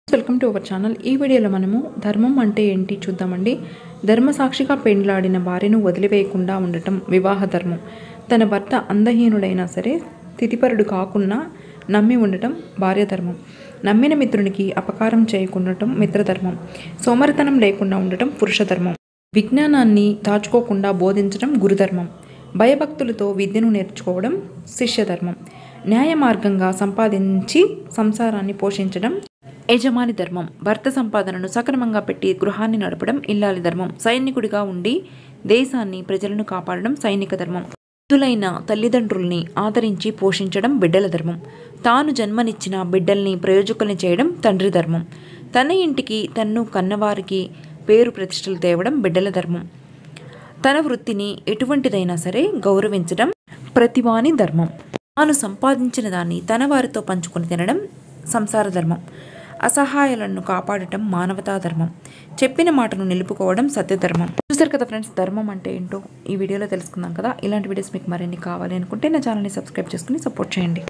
welcome to our channel ఈ వీడియోలో మనము ధర్మం అంటే ఏంటి చూద్దామండి ధర్మ సాక్షిగా పెండ్లాడిన భార్యను వదిలివేయకుండా ఉండటం వివాహ ధర్మం తన భర్త అందహీనుడైనా సరే స్థితిపరుడు కాకున్నా నమ్మి ఉండటం భార్య ధర్మం నమ్మిన మిత్రునికి అపకారం చేయకుండటం మిత్రధర్మం సోమరితనం లేకుండా ఉండటం పురుష ధర్మం విజ్ఞానాన్ని దాచుకోకుండా బోధించడం గురుధర్మం భయభక్తులతో విద్యను నేర్చుకోవడం శిష్యధర్మం న్యాయ మార్గంగా సంపాదించి సంసారాన్ని పోషించడం యజమాని ధర్మం భర్త సంపాదనను సక్రమంగా పెట్టి గృహాన్ని నడపడం ఇల్లాలి ధర్మం సైనికుడిగా ఉండి దేశాన్ని ప్రజలను కాపాడడం సైనిక ధర్మం వృద్ధులైన తల్లిదండ్రుల్ని ఆదరించి పోషించడం బిడ్డల ధర్మం తాను జన్మనిచ్చిన బిడ్డల్ని ప్రయోజకుల్ని చేయడం తండ్రి ధర్మం తన ఇంటికి తన్ను కన్నవారికి పేరు ప్రతిష్టలు తేవడం బిడ్డల ధర్మం తన వృత్తిని ఎటువంటిదైనా సరే గౌరవించడం ప్రతివాని ధర్మం తాను సంపాదించిన దాన్ని తన వారితో పంచుకొని తినడం సంసార ధర్మం అసహాయాలను కాపాడటం మానవతా ధర్మం చెప్పిన మాటను నిలుపుకోవడం సత్యధర్మం చూసారు కదా ఫ్రెండ్స్ ధర్మం అంటే ఏంటో ఈ వీడియోలో తెలుసుకుందాం కదా ఇలాంటి వీడియోస్ మీకు మరిన్ని కావాలి అనుకుంటే నా ఛానల్ని సబ్స్క్రైబ్ చేసుకుని సపోర్ట్ చేయండి